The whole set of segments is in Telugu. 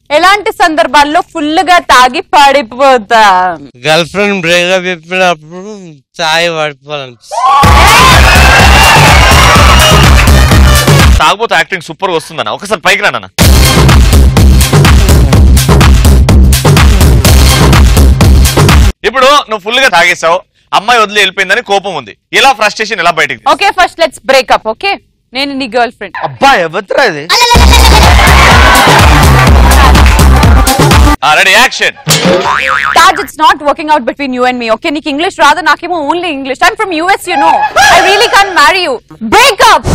ఎలాంటి సందర్భాల్లో ఫుల్ గా తాగి పడిపోతా గర్ల్ ఫ్రెండ్ బ్రేకప్ చెప్పినప్పుడు తాగి పడిపోవాలి తాగబోతే యాక్టింగ్ సూపర్ గా వస్తుందన్న ఒకసారి పైకి రానన్న ఇప్పుడు నువ్వు ఫుల్ గా తాగేసావు అమ్మాయి వదిలి వెళ్ళిపోయిందని కోపం ఉంది ఇలా ఫ్రస్ట్రేషన్ ఎలా బయటికి okay first let's breakup okay నేను నీ గర్ల్ ఫ్రెండ్ అబ్బా ఎవరిరా ఇది ready action Taj it's not working out between you and me okay నీకు ఇంగ్లీష్ రాదు నాకేమో only English I'm from US you know I really can marry you breakup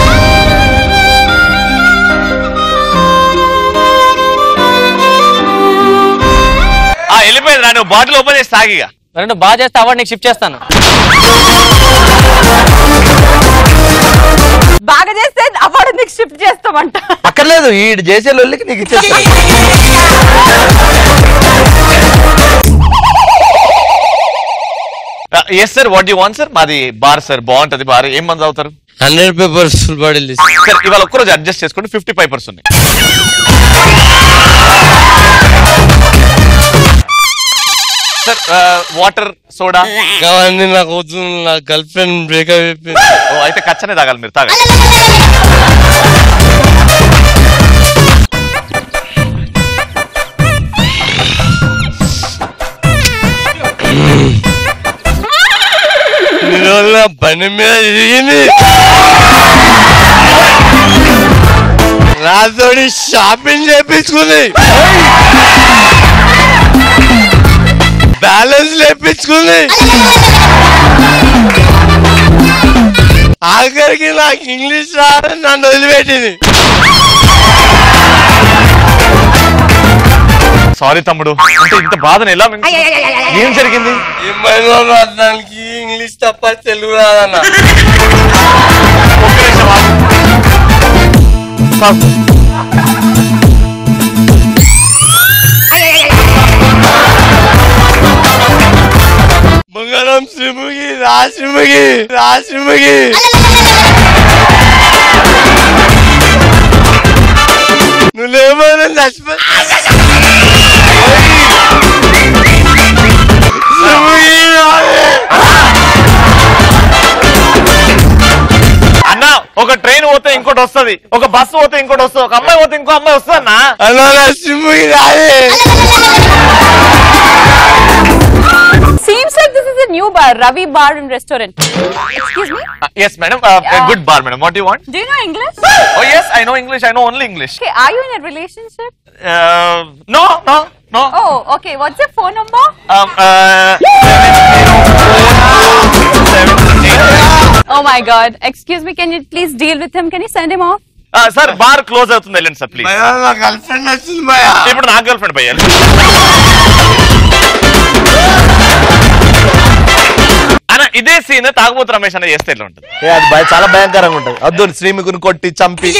ఆ వెళ్ళిపోయింది రా నువ్వు బాటిల్ ఓపెన్ చేసి తాగిగా రెండు బాగా చేస్తే అవార్డు నీకు షిఫ్ట్ చేస్తాను బాగా చేస్తే అవార్డు నీకు షిఫ్ట్ చేస్తామంట అక్కర్లేదు ఈ చేసే లొల్లికి నీకు ఇచ్చేస్తా yes sir what you want sir మాది బార్ సార్ బాగుంటది బార్ ఏం మంది అవుతారు hundred papers full bottle sir ఇవాళ ఒక్కరోజు అడ్జస్ట్ చేసుకోండి fifty five percent sir water soda కావండి నాకు వద్దు నా గర్ల్ ఫ్రెండ్ బ్రేకప్ చెప్పింది ఓ అయితే కచ్చనే తాగాలి మీరు తాగాలి ఇన్ని రోజులు నా బండి మీద తిరిగింది నాతోటి షాపింగ్ చేపించుకుంది బ్యాలెన్స్ లేపించుకుంది ఆఖరికి నాకు ఇంగ్లీష్ రాదని నన్ను వదిలిపెట్టింది సారీ తమ్ముడు అంటే ఇంత బాధను ఎలా మింగు- ఏం జరిగింది ఏమైనా రావడానికి ఇంగ్లీష్ తప్ప తెలుగు రాదన్న ఒక్క నిమిషం ఆగు. ఆగు. బంగారం శ్రీముఖి రాశ్రీముఖి రాశ్రీముఖి నువ్వేమైనా చచ్చిపో శ్రీముఖి రావే. అన్న ఒక ట్రైన్ పోతే ఇంకోటి వస్తది ఒక బస్సు పోతే ఇంకోటి వస్తుంది ఒక అమ్మాయి పోతే ఇంకో అమ్మాయి వస్తుంది అన్న అన్నా నా శ్రీముఖి రావే Seems like this is a new bar, Ravi Bar and Restaurant. Excuse me? Yes madam good bar madam what you want Do you know English? Oh yes I know English I know only English Okay, are you in a relationship? No no no Oh, okay. What's your phone number? Oh my god. Excuse me, can you please deal with him? Can you send him off? Sir bar close అవుతుంది వెళ్ళండి సార్ ప్లీజ్ భయా నా గర్ల్ ఫ్రెండ్ వచ్చింది భయా ఇప్పుడు నా గర్ల్ ఫ్రెండ్ పోయాలి అన్న ఇదే సీన్ తాగుబోతు రమేష్ అన్న చేస్తే ఎట్లా ఉంటుంది ఏ, అది భయ- చాలా భయంకరంగా ఉంటది వద్దు శ్రీముఖిని కొట్టి చంపి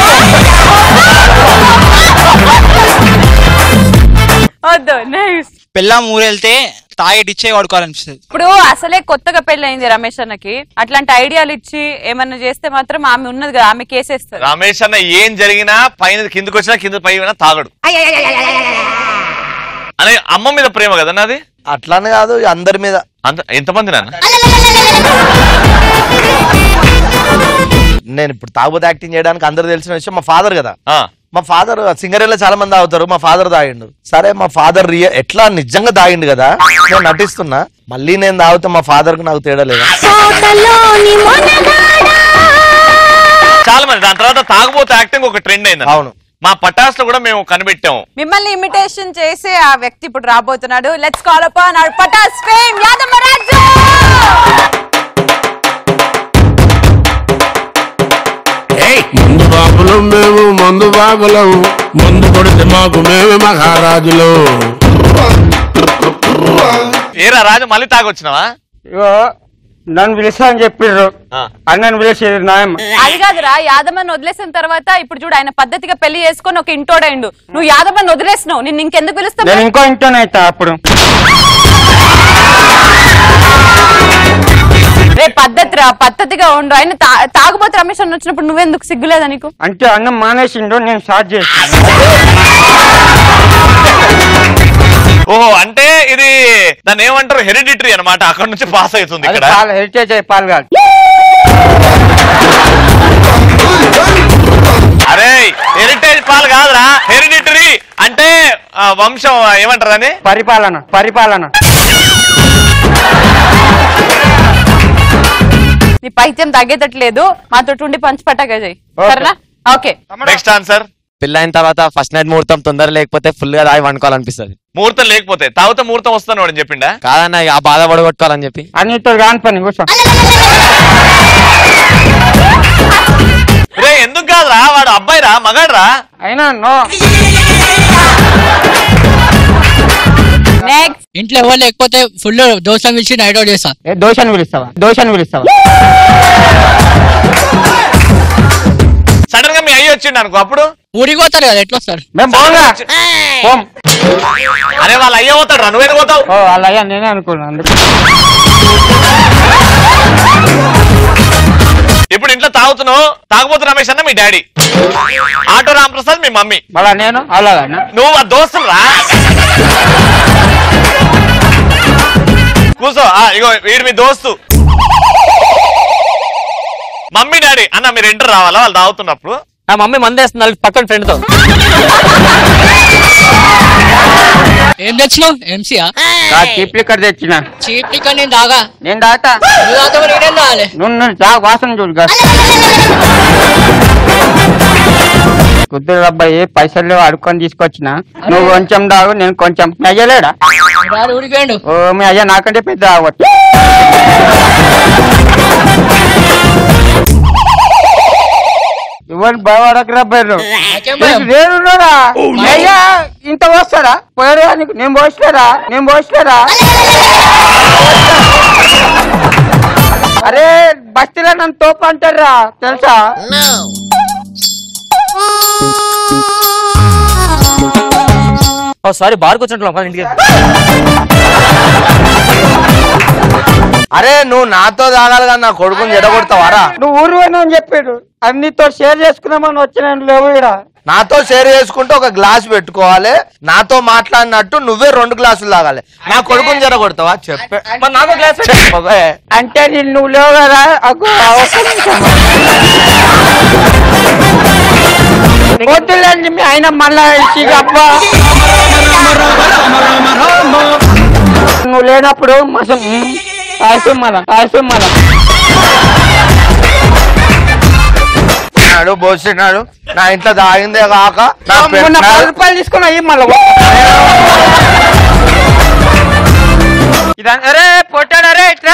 వద్దు నెక్స్ట్ పెళ్ళాం ఊరెళ్తే తాగి డిచ్చే వాడుకోవాలనిపిస్తుంది ఇప్పుడు అసలే కొత్తగా పెళ్ళయింది రమేష్ అన్నకి అట్లాంటి ఐడియాలు ఇచ్చి ఏమన్నా చేస్తే మాత్రం ఆమె ఉన్నది కదా ఆమె కేసేస్తారు రమేష్ అన్న ఏం జరిగినా పైన కిందకి వచ్చినా కింద పై తాగడు అనే అమ్మ మీద ప్రేమ కదన్నా అది అట్లానే కాదు అందరి మీద అంత ఎంతమంది నాన్న నేను ఇప్పుడు తాగుబోతు యాక్టింగ్ చేయడానికి అందరు తెలిసిన విషయం మా ఫాదర్ కదా ఆ, మా ఫాదర్ సింగరేలో చాలా మంది తాగుతారు మా ఫాదర్ తాగిండు సరే మా ఫాదర్ రియ ఎట్లా నిజంగా తాగిండు కదా నేను నటిస్తున్నా మళ్ళీ నేను తాగితే మా ఫాదర్ కు నాకు తేడా లేదా చాలా మంది దాని తర్వాత తాగుబోతు యాక్టింగ్ ఒక ట్రెండ్ అయింది అవును మా పటాస్ లో కూడా మేము కనిపెట్టాము మిమ్మల్ని ఇమిటేషన్ చేసే ఆ వ్యక్తి ఇప్పుడు రాబోతున్నాడు let's call up on Patas fame Yadamma Raju మందు బాబులు మేము మందు బాబులం మందు కొడితే మాకు మేమే మహారాజులు ఏరా రాజు మళ్ళీ తాగొచ్చినావా ఇగో నన్ను పిలుస్తా అని చెప్పిర్రు ఆ. అన్నను పిలిచేది న్యాయం అది కాదురా యాదమ్మని వదిలేసిన తర్వాత ఇప్పుడు చూడు ఆయన పద్ధతిగా పెళ్లి చేసుకొని ఒక ఇంటోడైండు నువ్వు యాదమ్మని వదిలేసినావు నిన్ను ఇంకెందుకు పిలుస్తావు నేను ఇంకో ఇంట్లోనే అవుతా అప్పుడు రే పద్ధతి రా పద్ధతిగా ఉండు ఆయన తా- తాగుబోతు రమేష్ అన్న వచ్చినప్పుడు నువ్వెందుకు సిగ్గులేదా నీకు అంటే అన్నం మానేసిండు నేను స్టార్ట్ చేస్తాను ఓహో అంటే ఇది దాన్ని ఏమంటారు హెరిడిటరీ అన్నమాట అక్కడ నుంచి పాస్ అవుతుంది అది ఇక్కడ పాలు హెరిటేజ్ అయ్యి పాలు కాదు అరే హెరిటేజ్ పాలు కాదురా హెరిడిటరీ అంటే ఆ, వంశం ఏమంటారు అని పరిపాలన పరిపాలన నీ పైత్యం తగ్గేటట్లేదు మాతో ఉండి పంచి పట్టాక చేయి Okay. సరేనా ఓకే నెక్స్ట్ ఆన్సర్ పెళ్ళైన తర్వాత ఫస్ట్ నైట్ ముహూర్తం తొందర లేకపోతే ఫుల్ గా తాగి వండుకోవాలనిపిస్తుంది ముహూర్తం లేకపోతే తాగుతా ముహూర్తం వస్తాను వాడు చెప్పిండా కాదన్న ఇక ఆ బాధ పడగొట్టుకోవాలని చెప్పి అన్నితో కాని పని కూర్చో రే ఎందుకు కాదురా వాడు అబ్బాయి రా మగాడ్రా అయినా నో నెక్స్ట్ ఇంట్లో ఎవరు లేకపోతే ఫుల్ దోశ పిలిచి నైట్ అవుట్ చేస్తా ఏ దోషని పిలుస్తావా దోషని పిలుస్తావా సడన్ గా మీ అయ్యి వచ్చిండు అనుకో అప్పుడు ఊరికి పోతారు కదా ఎట్లా వస్తారు మేము పోగా పోం అరే వాళ్ళ అయ్య పోతాడు రా నువ్వేది పోతావు ఓ అలాగే నేనే అనుకున్నాను అందుకు ఇప్పుడు ఇంట్లో తాగుతున్నావు తాగుబోతు రమేష్ అన్న మీ డాడీ ఆటో రామప్రసాద్ మీ మమ్మీ మళ్ళా నేను అలాగనా నువ్వు ఆ దోస్తులు రా కూర్చో ఆ, ఇగో వీడు మీ దోస్తు మమ్మీ డాడీ అన్న మీరు ఎంటర్ రావాలా వాళ్ళు తాగుతున్నప్పుడు నా మమ్మీ మందేస్తుంది పక్కన ఫ్రెండ్ తో ఏం తెచ్చినావు ఎంసీయా చీప్ లిక్కర్ తెచ్చిన చీప్ టికెట్ నేను దాగా నేను దాతా నువ్వు తాగితే మరి నేనేం తాగాలి నువ్వు నువ్వు దా వాసన చూడు గా కుదురు అబ్బాయి పైసలు లేవు అడుక్కొని తీసుకొచ్చిన నువ్వు కొంచెం దాగు నేను కొంచెం మీ అయ్య లేడా డాడీ ఊరికి పోయిండు ఓ మీ అయ్య నాకంటే పెద్ద ఆగొచ్చు ఎవరు భయపడకరా బయలు నాకేం భయం? నేనున్నారా మీ అయ్య ఇంత పోస్తారా పోయారా నీకు నేను పోసలేరా నేను పోసలేరా అరే బస్తీలో నన్ను తోపు అంటారా తెలుసా సారీ బార్ కూర్చుంటున్నాం ఇంటికి అరే నువ్వు నాతో తాగాలి కానీ నా కొడుకుని జడగొడతావారా నువ్వు ఊరు పోయినా అని చెప్పాడు అన్నితో షేర్ చేసుకున్నామని వచ్చిన లేవు ఇక్కడ నాతో షేర్ చేసుకుంటే ఒక గ్లాస్ పెట్టుకోవాలి నాతో మాట్లాడినట్టు నువ్వే రెండు గ్లాసులు తాగాలి నా కొడుకుని జరగొడతావా చెప్పే మరి నాకు గ్లాస్ చెప్పవే అంటే నేను నువ్వు లేవు కదా అగ్గో, ఒక్క నిమిషం. వద్దులేండి మీ ఆయన మళ్ళా ఇచ్చి అబ్బా నువ్వు లేనప్పుడు మసం ఆయిపోయి మళ్ళా ఆయిపోయి మళ్ళా నాడు పోసినాడు నా ఇంట్లో తాగిందే కాక నా మొన్న పె- పది నా- రూపాయలు తీసుకున్నా ఇయ్యి మళ్ళా ఇదా అరే పొట్టాడు అరే ఇట్లా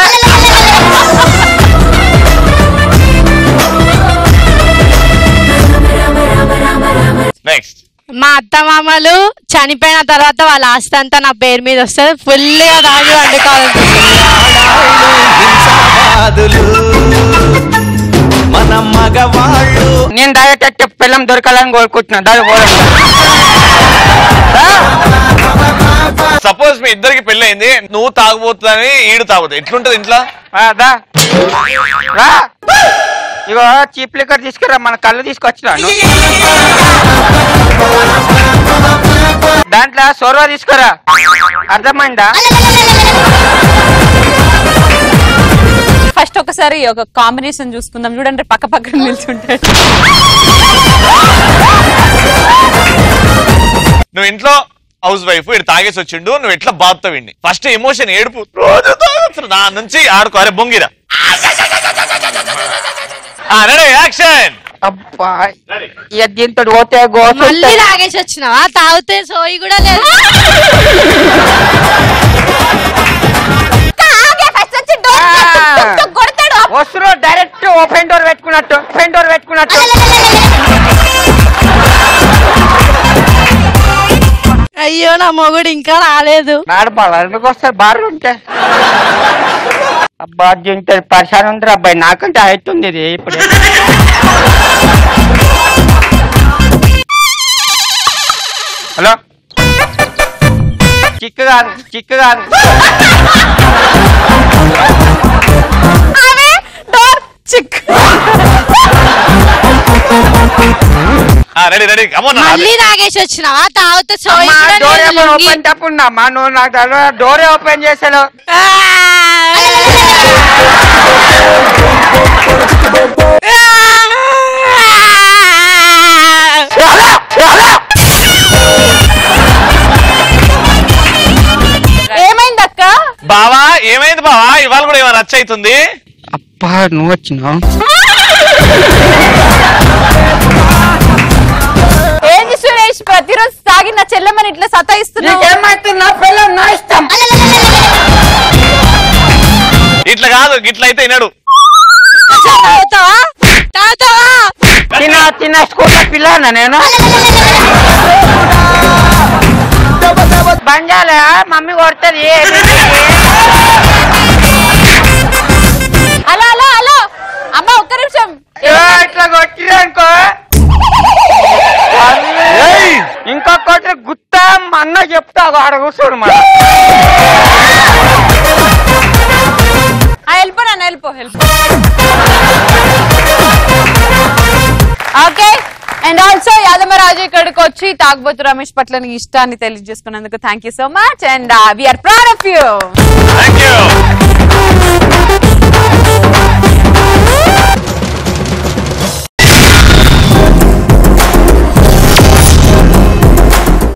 నెక్స్ట్ మా అత్త మామలు చనిపోయిన తర్వాత వాళ్ళ ఆస్తి అంతా నా పేరు మీద వస్తుంది ఫుల్ గా తాగి వండుకోవాలి మన మగవాళ్ళు నేను తాగేటట్టు పిల్లం దొరకాలని కోరుకుంటున్నా దాని సపోజ్ మీ ఇద్దరికి పెళ్ళయింది నువ్వు తాగుబోతుందని ఈడు తాగుతుంది ఎట్లుంటది ఇంట్లో దా రా ఇగో చీప్ లిక్కర్ తీసుకురా మన కళ్ళు తీసుకొచ్చినాను దాంట్లో సోర్వా తీసుకురా అర్థమైందా ఫస్ట్ ఒకసారి ఒక కాంబినేషన్ చూసుకుందాం చూడండి పక్క పక్కన నిల్చుంటాడు నువ్వు ఇంట్లో హౌస్ వైఫ్ ఇటు తాగేసి వచ్చిండు నువ్వు ఎట్లా బాధతావు ఇండి ఫస్ట్ ఎమోషన్ ఏడుపు రోజు తాగొచ్చు దాని నుంచి ఆడుకో అరే బొంగిరా రెడీ యాక్షన్ అబ్బా ఇక దీంతో పోతే గోస మళ్ళీ తాగేసి వచ్చినావా తాగితే సోయి కూడా లేదు కొడతాడు వస్తున్నా డైరెక్ట్ ఓపెన్ డోర్ పెట్టుకున్నట్టు ఓపెన్ డోర్ పెట్టుకున్నట్టు అయ్యో నా మొగుడు ఇంకా రాలేదు నాడపాలి ఎందుకు వస్తారు బార్ ఉంటే అబ్బా దీంతో పరిశాన్ ఉంది అబ్బాయి నాకంటే హైట్ ఉంది ఇది ఇప్పుడు హలో చిక్కు కాదు చిక్కు కాదు ఆమె చిక్ రెడీ రెడీ కమోన్ మళ్ళీ తాగేసి వచ్చినావా తాగితే అమ్మా, డోర్ ఏమో ఓపెన్ తప్పుందమ్మా నువ్వు నాకు తెలియదు. డోరే ఓపెన్ చేసాను ఏమైంది అక్క బావా ఏమైంది బావా ఇవాళ కూడా ఏమైనా రచ్చ అవుతుంది అబ్బా నువ్వు వచ్చినావు ఏంది సురేష్ ప్రతిరోజు తాగి నా చెల్లెమ్మని ఇట్లా సతాయిస్తున్నావు నీకేమైతుంది నా పిల్లలు నా ఇష్టం ఇట్లా కాదు ఇట్లా అయితే వినడు తాగుతావా తాగుతావా తిన తిన స్కూల్ పిల్లనా నేను బంజాలా మమ్మీ కొడుతుంది అలా అలా అలా అమ్మ ఒక్క నిమిషం ఇట్లా కొట్టిరనుకో ఇంకొకటి గుత్తా అన్న చెప్తా ఆడ కూర్చోడు మరి ఆ, వెళ్ళిపో నాన్న వెళ్ళిపో వెళ్ళిపో ఓకే అండ్ ఆల్సో యాదమరాజు ఇక్కడికి వచ్చి తాగబోతు రమేష్ పట్ల నీ ఇష్టాన్ని తెలియజేసుకున్నందుకు thank you so much and we are proud of you thank you